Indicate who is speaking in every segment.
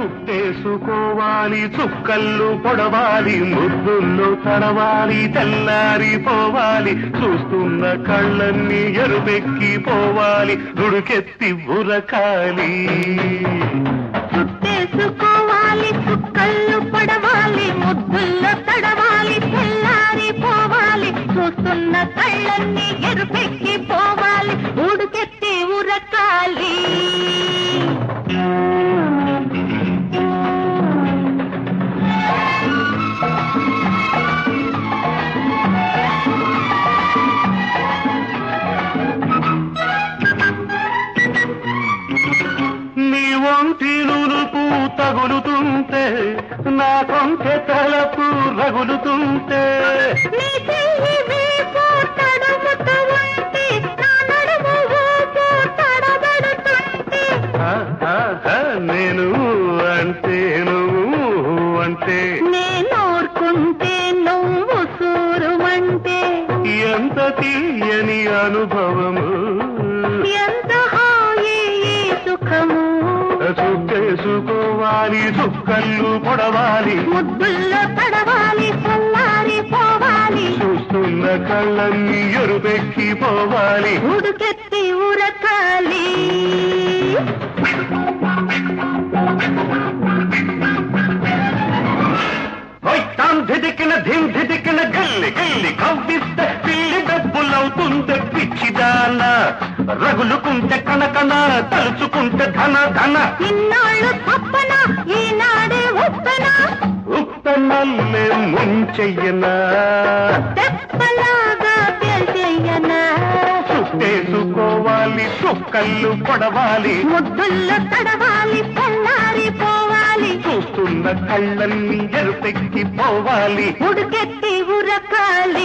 Speaker 1: చుట్టేసుకోవాలి చుక్కళ్ళు పొడవాలి ముద్దుల్లో తడవాలి తెల్లారిపోవాలి చూస్తున్న కళ్ళన్నీ ఎరుపెక్కి పోవాలి దుడుకెత్తి ఉరకాలి
Speaker 2: చుట్టేసుకోవాలి చుక్కళ్ళు పడవాలి ముద్దుల్లో తడవాలి తెల్లారి పోవాలి చూస్తున్న కళ్ళన్నీ ఎరుపెక్కి పోవాలి ఉడుకెత్తి ఉరకాలి
Speaker 1: నీ ఒంటి నునుపు తగులుతుంటే నా కొంచె తలపు రగులుతుంటే
Speaker 2: నీ చెయ్యి వీపు తడుముతూ ఉంటే నా నడుము ఊపు తడబడుతుంటే
Speaker 1: ఆ, ఆ, ఆ, నేను అంటే నువ్వు అంటే
Speaker 2: నేనోర్కుంటే నువ్వు సూరుమంటే
Speaker 1: ఎంత తీయని అనుభవము
Speaker 2: ఎంత హాయి ఈ సుఖము
Speaker 1: చుట్టేసుకోవాలి చుక్కళ్ళు పొడవాలి
Speaker 2: ముద్దుల్లో తడవాలి చల్లారి పోవాలి
Speaker 1: చూస్తున్న కళ్ళన్నీ ఎరుపెక్కి పోవాలి
Speaker 2: ఉడుకెత్తి ఉరకాలి
Speaker 1: వైతాం ధిదికిన ధిం ధిదికిన గల్లి గల్లి కవ్విస్తే పిల్లి డబ్బులవుతుంది పిచ్చిదాన రగులుకుంటే కనకన తలుచుకుంటే ధన ధన
Speaker 2: ఇన్నాళ్ళు తప్పన ఈనాడే ఉప్పన
Speaker 1: ఉత్తమల్లే ముంచెయ్యనా
Speaker 2: తెప్పలాగా తెలియనా
Speaker 1: చుట్టేసుకోవాలి చుక్కళ్ళు పొడవాలి
Speaker 2: ముద్దుల్లో తడవాలి చల్లారి పోవాలి
Speaker 1: చూస్తున్న కళ్ళన్నీ ఎరుపెక్కి పోవాలి
Speaker 2: ఉడుకెత్తి ఉరకాలి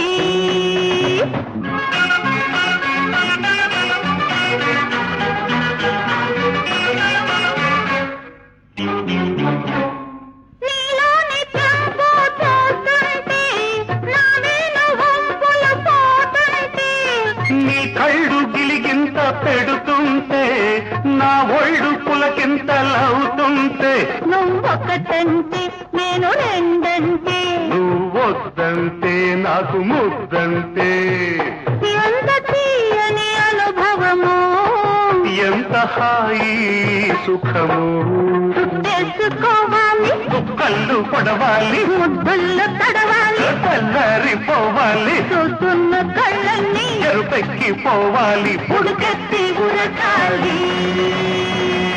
Speaker 2: నీలోని చెంపు చూస్తుంటే నా వీణ వంపులు పోతుంటే
Speaker 1: నీ కళ్ళు గిలిగింత పెడుతుంటే నా ఒళ్ళు పులకింతలవుతుంటే
Speaker 2: నువ్వొకటంటే నేను రెండంటే
Speaker 1: నువ్వొద్దంటే నాకు ముద్దంటే
Speaker 2: ఎంత తీయని అనుభవము
Speaker 1: ఎంత హాయి సుఖము
Speaker 2: చుట్టేసుకోవాలి
Speaker 1: కళ్ళు పొడవాలి
Speaker 2: ముద్దుల్లో తడవాలి
Speaker 1: తెల్లారిపోవాలి
Speaker 2: చూస్తున్న కళ్ళన్నీ
Speaker 1: ఎరుపెక్కి పోవాలి
Speaker 2: ఉడుకెత్తి ఉరకాలి